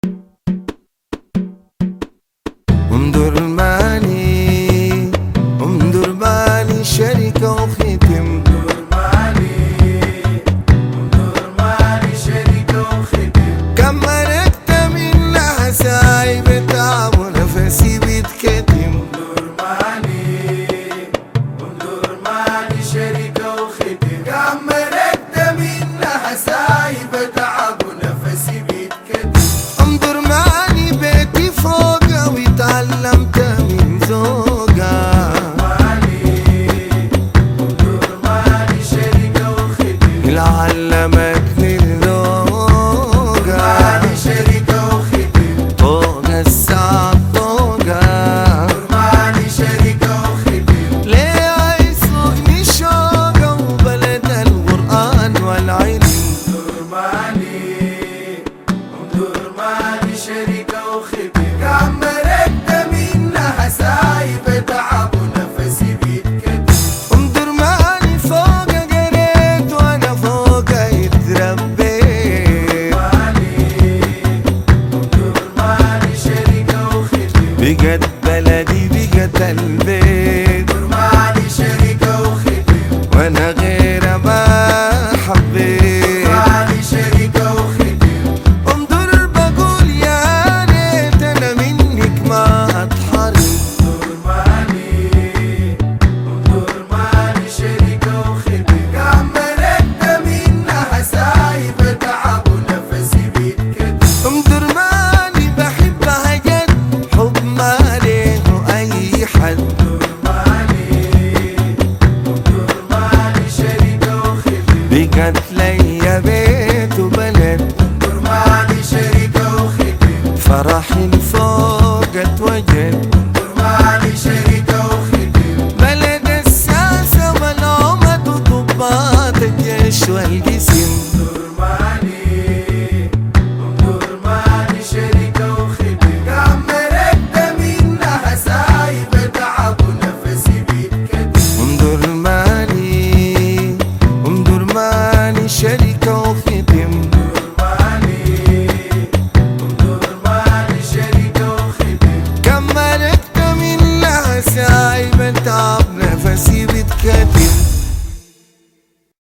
امدرماني امدرماني شركة وختم كم مرقت منها سايب تعب ونفسي بيتكتم كم مرقت منها سايب تعب ونفسي بيتكتم امدرماني بيتي فوقها وتعلمت من ذوقها اللي علمتني ذوقها ماني شركة وختم فوق الساعة فوقها ماني شركة وختم ليه يسوقني شوقه وبلد القرآن والعلم درماني درماني شركة وختم كم مرقت منها سايب تعب ونفسي بيتكتم امدرماني فوق قريت وانا فوق اتربيت درماني شركة وختم بقت بلدي بقت البيت درماني شركة وختم وانا غير ما حبيت درماني شركة وختم امدر بقول يا ريت انا منك ما اتحرم درماني درماني شركة وختم كم مرقت منها سايب تعب ونفسي بيتكتم امدرماني بحبها جد حب ما له اي حد درماني درماني شركة وختم بقت ليا بيت وبلد درماني شركة وختم فرحي فوق اتوجد درماني شركة وختم بلد الساسة والعمد وضباط الجيش والقسم